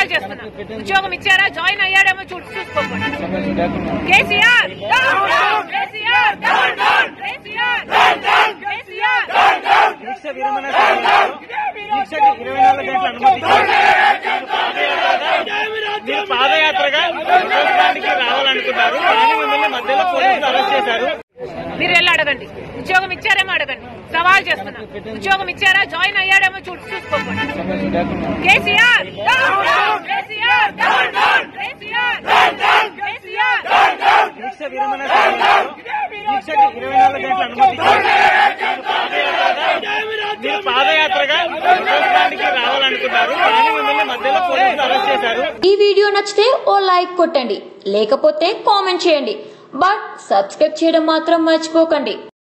సవాల్ చేస్తున్నా ఉద్యోగం ఇచ్చారా జాయిన్ అయ్యాడేమో చూ చూసుకోకండి కేసీఆర్ కేసీఆర్ కేసీఆర్ కేసీఆర్ దీక్ష విరమణ సమయంలో దీక్షకు ఇరవై నాలుగు గంటల అనుమతి మీరు పాదయాత్రగా రాష్ట్రానికి రావాలనుకున్నారు కానీ మిమ్మల్ని మధ్యలో పోలీసులు అరెస్ట్ చేశారు మీరు వెళ్ళి అడగండి ఉద్యోగం ఇచ్చారేమో అడగండి సవాల్ చేస్తున్నా ఉద్యోగం ఇచ్చారా జాయిన్ అయ్యాడేమో చూ చూసుకోకండి కేసీఆర్ కేసీఆర్ కేసీఆర్ కేసీఆర్ దీక్ష విరమణ సమయంలో దీక్షకు ఇరవై నాలుగు గంటల అనుమతి మీరు పాదయాత్రగా రాష్ట్రానికి రావాలనుకున్నారు కానీ మిమ్మల్ని మధ్యలో పోలీసులు అరెస్ట్ చేశారు ఈ వీడియో నచ్చితే ఓ లైక్ కొట్టండి లేకపోతే కామెంట్ చేయండి బట్ సబ్స్క్రైబ్ చేయడం మాత్రం మర్చిపోకండి